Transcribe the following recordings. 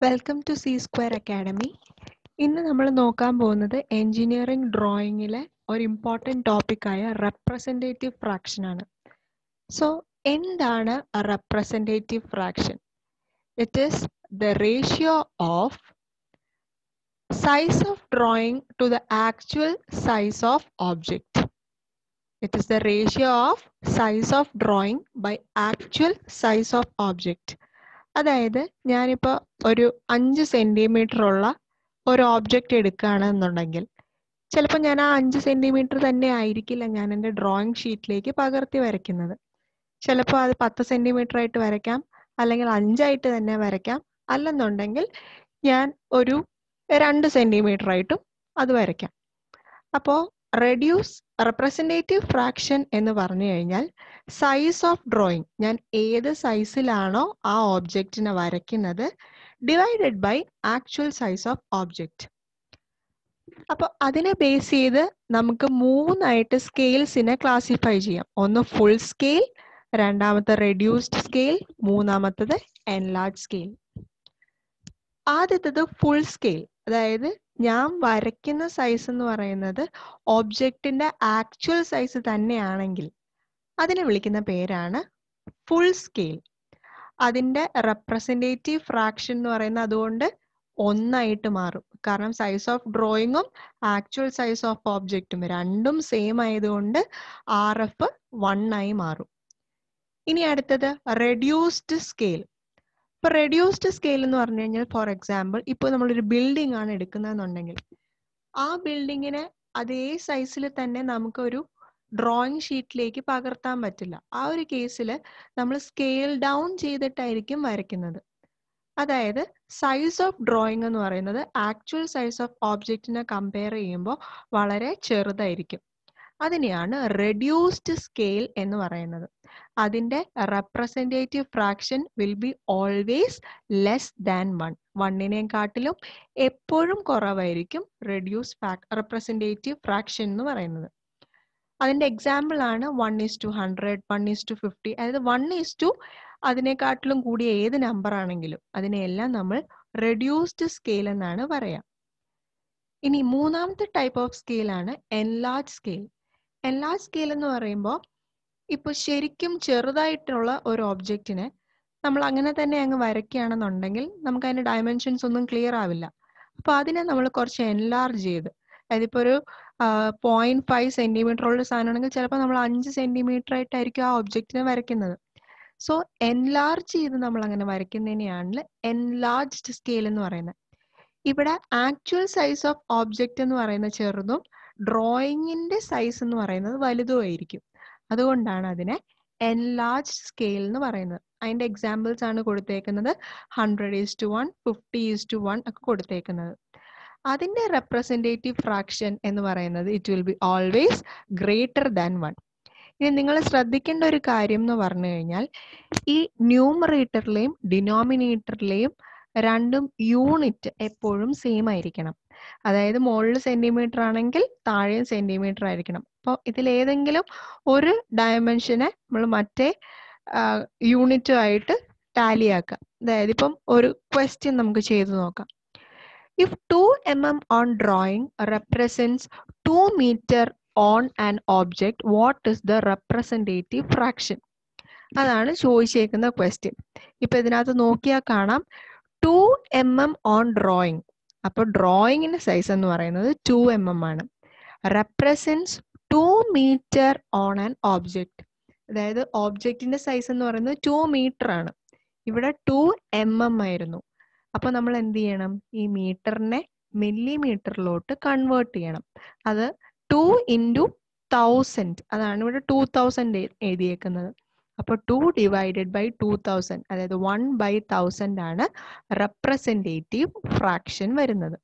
welcome to C square academy ഇന്ന് നമ്മൾ നോക്കാൻ പോകുന്നത് എഞ്ചിനീയറിംഗ് ഡ്രോയിങ്ങിലെ ഒരു ഇമ്പോർട്ടൻറ്റ് ടോപ്പിക്കായ റെപ്രസെൻറ്റേറ്റീവ് ഫ്രാക്ഷൻ ആണ് സോ എന്താണ് representative fraction it is the ratio of size of drawing to the actual size of object it is the ratio of size of drawing by actual size of object അതായത് ഞാനിപ്പോൾ ഒരു അഞ്ച് centimetre ഉള്ള ഒരു object എടുക്കുകയാണെന്നുണ്ടെങ്കിൽ ചിലപ്പോൾ ഞാൻ ആ അഞ്ച് സെൻറ്റിമീറ്റർ തന്നെ ആയിരിക്കില്ല ഞാൻ എൻ്റെ ഡ്രോയിങ് ഷീറ്റിലേക്ക് പകർത്തി വരയ്ക്കുന്നത് ചിലപ്പോൾ അത് പത്ത് സെൻറ്റിമീറ്റർ ആയിട്ട് വരയ്ക്കാം അല്ലെങ്കിൽ അഞ്ചായിട്ട് തന്നെ വരയ്ക്കാം അല്ലെന്നുണ്ടെങ്കിൽ ഞാൻ ഒരു രണ്ട് സെൻറ്റിമീറ്റർ ആയിട്ടും അത് വരയ്ക്കാം അപ്പോൾ റെഡ്യൂസ് റെപ്രസെൻറ്റേറ്റീവ് ഫ്രാക്ഷൻ എന്ന് പറഞ്ഞു കഴിഞ്ഞാൽ സൈസ് ഓഫ് ഡ്രോയിങ് ഞാൻ ഏത് സൈസിലാണോ ആ ഓബ്ജക്റ്റിനെ വരയ്ക്കുന്നത് divided by actual size of object അപ്പോൾ അതിനെ ബേസ് ചെയ്ത് നമുക്ക് മൂന്നായിട്ട് സ്കെയിൽസിനെ ക്ലാസിഫൈ ചെയ്യാം ഒന്ന് ഫുൾ സ്കെയിൽ രണ്ടാമത്തെ റെഡ്യൂസ്ഡ് സ്കെയിൽ മൂന്നാമത്തത് എൻലാർജ് സ്കെയിൽ ആദ്യത്തത് ഫുൾ സ്കെയിൽ അതായത് ഞാൻ വരയ്ക്കുന്ന സൈസ് എന്ന് പറയുന്നത് ഓബ്ജക്റ്റിന്റെ ആക്ച്വൽ സൈസ് തന്നെയാണെങ്കിൽ അതിനെ വിളിക്കുന്ന പേരാണ് ഫുൾ സ്കെയിൽ അതിന്റെ റെപ്രസെൻറ്റേറ്റീവ് ഫ്രാക്ഷൻ എന്ന് പറയുന്നത് അതുകൊണ്ട് ഒന്നായിട്ട് മാറും കാരണം സൈസ് ഓഫ് ഡ്രോയിങ്ങും ആക്ച്വൽ സൈസ് ഓഫ് ഓബ്ജക്റ്റും രണ്ടും സെയിം ആയതുകൊണ്ട് ആർ എഫ് വൺ ആയി മാറും ഇനി അടുത്തത് റെഡ്യൂസ്ഡ് സ്കെയിൽ ഇപ്പൊ റെഡ്യൂസ്ഡ് സ്കെയിൽ എന്ന് പറഞ്ഞു കഴിഞ്ഞാൽ ഫോർ എക്സാമ്പിൾ ഇപ്പോൾ നമ്മളൊരു ബിൽഡിംഗ് ആണ് എടുക്കുന്നതെന്നുണ്ടെങ്കിൽ ആ ബിൽഡിങ്ങിനെ അതേ സൈസിൽ തന്നെ നമുക്കൊരു ഡ്രോയിങ് ഷീറ്റിലേക്ക് പകർത്താൻ പറ്റില്ല ആ ഒരു കേസിൽ നമ്മൾ സ്കെയിൽ ഡൗൺ ചെയ്തിട്ടായിരിക്കും വരയ്ക്കുന്നത് അതായത് സൈസ് ഓഫ് ഡ്രോയിങ് എന്ന് പറയുന്നത് ആക്ച്വൽ സൈസ് ഓഫ് ഓബ്ജക്റ്റിനെ കമ്പയർ ചെയ്യുമ്പോൾ വളരെ ചെറുതായിരിക്കും അതിനെയാണ് റെഡ്യൂസ്ഡ് സ്കെയിൽ എന്ന് പറയുന്നത് അതിന്റെ representative fraction will be always less than one വണ്ണിനെക്കാട്ടിലും എപ്പോഴും കുറവായിരിക്കും റെഡ്യൂസ് റെപ്രസെൻറ്റേറ്റീവ് ഫ്രാക്ഷൻ എന്ന് പറയുന്നത് അതിന്റെ എക്സാമ്പിൾ ആണ് one is to hundred one is to fifty അതായത് വൺ ഈസ് ടു അതിനെക്കാട്ടിലും കൂടിയ ഏത് നമ്പർ ആണെങ്കിലും അതിനെയെല്ലാം നമ്മൾ റെഡ്യൂസ്ഡ് സ്കെയിൽ എന്നാണ് പറയാം ഇനി മൂന്നാമത്തെ ടൈപ്പ് ഓഫ് സ്കെയിൽ ആണ് എൻലാർജ് സ്കെയിൽ എൻലാർജ് സ്കെയിൽ എന്ന് പറയുമ്പോൾ ഇപ്പൊ ശരിക്കും ചെറുതായിട്ടുള്ള ഒരു ഒബ്ജക്റ്റിനെ നമ്മൾ അങ്ങനെ തന്നെ അങ്ങ് വരയ്ക്കുകയാണെന്നുണ്ടെങ്കിൽ നമുക്ക് അതിന്റെ ഡയമെൻഷൻസ് ഒന്നും ക്ലിയർ ആവില്ല അപ്പൊ അതിനെ നമ്മൾ കുറച്ച് എൻലാർജ് ചെയ്ത് അതായത് ഇപ്പൊ ഒരു പോയിന്റ് ഫൈവ് സെന്റിമീറ്റർ ഉള്ള സാധനമാണെങ്കിൽ ചിലപ്പോൾ നമ്മൾ അഞ്ച് സെന്റിമീറ്റർ ആയിട്ടായിരിക്കും ആ ഒബ്ജക്റ്റിനെ വരയ്ക്കുന്നത് സോ എൻലാർജ് ചെയ്ത് നമ്മൾ അങ്ങനെ വരയ്ക്കുന്നതിനെയാണ് എൻലാർജ്ഡ് സ്കെയിൽ എന്ന് പറയുന്നത് ഇവിടെ ആക്ച്വൽ സൈസ് ഓഫ് ഓബ്ജക്റ്റ് എന്ന് പറയുന്നത് ചെറുതും ഡ്രോയിങ്ങിന്റെ സൈസ് എന്ന് പറയുന്നത് വലുതുമായിരിക്കും അതുകൊണ്ടാണ് അതിനെ എൻലാർജ് സ്കെയിൽ എന്ന് പറയുന്നത് അതിന്റെ എക്സാമ്പിൾസ് ആണ് കൊടുത്തേക്കുന്നത് hundred is to one fifty is to one ഒക്കെ കൊടുത്തേക്കുന്നത് അതിന്റെ റെപ്രസെൻറ്റേറ്റീവ് ഫ്രാക്ഷൻ എന്ന് പറയുന്നത് it will be always greater than one ഇനി നിങ്ങൾ ശ്രദ്ധിക്കേണ്ട ഒരു കാര്യം എന്ന് പറഞ്ഞു കഴിഞ്ഞാൽ ഈ ന്യൂമറേറ്ററിലെയും ഡിനോമിനേറ്ററിലെയും രണ്ടും യൂണിറ്റ് എപ്പോഴും സെയിം ആയിരിക്കണം അതായത് മുകളിൽ സെന്റിമീറ്റർ ആണെങ്കിൽ താഴെയും സെന്റിമീറ്റർ ആയിരിക്കണം അപ്പോൾ ഇതിൽ ഏതെങ്കിലും ഒരു ഡയമെൻഷനെ നമ്മൾ മറ്റേ യൂണിറ്റുമായിട്ട് ടാലി ആക്കുക അതായത് ഇപ്പം ഒരു ക്വസ്റ്റ്യൻ നമുക്ക് ചെയ്തു നോക്കാം if two m m on drawing represents two meter on an object what is the representative fraction അതാണ് ചോദിച്ചേക്കുന്ന ക്വസ്റ്റ്യൻ ഇപ്പൊ ഇതിനകത്ത് നോക്കിയാൽ കാണാം two m m on drawing അപ്പോൾ ഡ്രോയിങ്ങിന്റെ സൈസ് എന്ന് പറയുന്നത് ടു എം എം ആണ് represents two meter on an object അതായത് ഓബ്ജക്റ്റിന്റെ സൈസ് എന്ന് പറയുന്നത് ടു മീറ്റർ ആണ് ഇവിടെ ടു എം എം ആയിരുന്നു അപ്പൊ നമ്മൾ എന്ത് ചെയ്യണം ഈ മീറ്ററിനെ മില്ലിമീറ്ററിലോട്ട് കൺവേർട്ട് ചെയ്യണം അത് ടു ഇൻറ്റു തൗസൻഡ് അതാണ് ഇവിടെ ടു തൗസൻഡ് എഴുതിയേക്കുന്നത് അപ്പോൾ two divided by two thousand അതായത് വൺ ബൈ തൗസൻഡ് ആണ് റെപ്രസെൻറ്റേറ്റീവ് ഫ്രാക്ഷൻ വരുന്നത്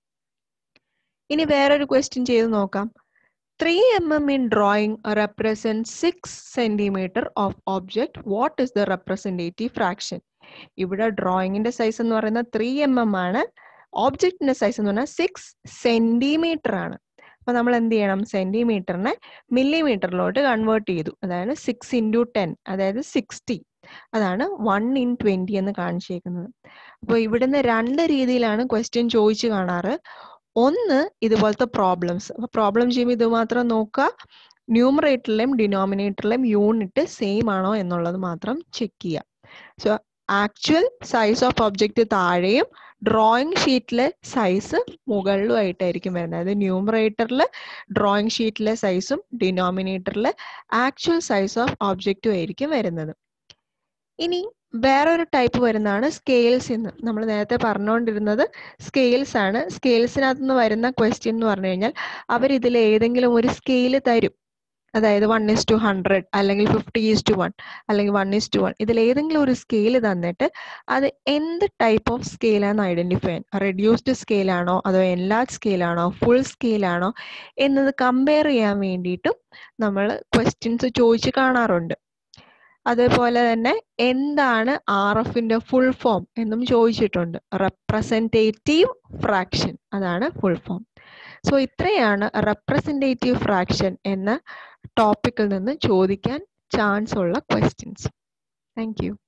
ഇനി വേറൊരു ക്വസ്റ്റ്യൻ ചെയ്ത് നോക്കാം three m m in drawing represent six centimetre of object what is the representative fraction ഇവിടെ ഡ്രോയിങ്ങിന്റെ സൈസ് എന്ന് പറയുന്നത് ത്രീ എം എം ആണ് ഓബ്ജക്റ്റിന്റെ സൈസ് എന്ന് പറഞ്ഞാൽ സിക്സ് സെന്റിമീറ്റർ ആണ് അപ്പൊ നമ്മൾ എന്ത് ചെയ്യണം സെന്റിമീറ്ററിനെ മില്ലിമീറ്ററിലോട്ട് കൺവേർട്ട് ചെയ്തു അതായത് സിക്സ് ഇൻറ്റു ടെൻ അതായത് സിക്സ്റ്റി അതാണ് വൺ ഇൻ ട്വന്റി എന്ന് കാണിച്ചേക്കുന്നത് അപ്പോൾ ഇവിടുന്ന് രണ്ട് രീതിയിലാണ് ക്വസ്റ്റ്യൻ ചോദിച്ചു കാണാറ് ഒന്ന് ഇതുപോലത്തെ പ്രോബ്ലംസ് അപ്പൊ പ്രോബ്ലം ചെയ്യുമ്പോൾ ഇത് മാത്രം നോക്കുക ന്യൂമറേറ്ററിലെയും ഡിനോമിനേറ്ററിലെയും യൂണിറ്റ് സെയിം ആണോ എന്നുള്ളത് മാത്രം ചെക്ക് ചെയ്യുക so actual size of object താഴെയും ഡ്രോയിങ് ഷീറ്റിലെ സൈസ് മുകളിലുമായിട്ടായിരിക്കും വരുന്നത് അതായത് ന്യൂമറേറ്ററിൽ ഡ്രോയിങ് ഷീറ്റിലെ സൈസും ഡിനോമിനേറ്ററിൽ ആക്ച്വൽ സൈസ് ഓഫ് ഒബ്ജക്റ്റും ആയിരിക്കും വരുന്നത് ഇനി വേറൊരു ടൈപ്പ് വരുന്നതാണ് സ്കെയിൽസ് എന്ന് നമ്മൾ നേരത്തെ പറഞ്ഞുകൊണ്ടിരുന്നത് സ്കെയിൽസ് ആണ് സ്കെയിൽസിനകത്ത് നിന്ന് വരുന്ന ക്വസ്റ്റ്യൻ എന്ന് പറഞ്ഞു കഴിഞ്ഞാൽ അവർ ഇതിൽ ഏതെങ്കിലും ഒരു സ്കെയിൽ തരും അതായത് വൺ ഇസ് ടു ഹൺഡ്രഡ് അല്ലെങ്കിൽ ഫിഫ്റ്റി ഈസ് ടു വൺ അല്ലെങ്കിൽ വൺ ഇസ് ടു വൺ ഇതിൽ ഏതെങ്കിലും ഒരു സ്കെയിൽ തന്നിട്ട് അത് എന്ത് ടൈപ്പ് ഓഫ് സ്കെയിലാണെന്ന് ഐഡന്റിഫൈ ചെയ്യാൻ റെഡ്യൂസ്ഡ് സ്കെയിലാണോ അതോ എൻലാർജ് സ്കെയിലാണോ ഫുൾ സ്കെയിലാണോ എന്നത് കമ്പയർ ചെയ്യാൻ വേണ്ടിയിട്ടും നമ്മൾ ക്വസ്റ്റ്യൻസ് ചോദിച്ച് കാണാറുണ്ട് അതേപോലെ തന്നെ എന്താണ് ആർ എഫിന്റെ ഫുൾ ഫോം എന്നും ചോദിച്ചിട്ടുണ്ട് റെപ്രസെൻറ്റേറ്റീവ് ഫ്രാക്ഷൻ അതാണ് ഫുൾ ഫോം സോ ഇത്രയാണ് റെപ്രസെൻറ്റേറ്റീവ് ഫ്രാക്ഷൻ എന്ന ടോപ്പിക്കിൽ നിന്ന് ചോദിക്കാൻ ചാൻസ് ഉള്ള ക്വസ്റ്റ്യൻസ് താങ്ക് യു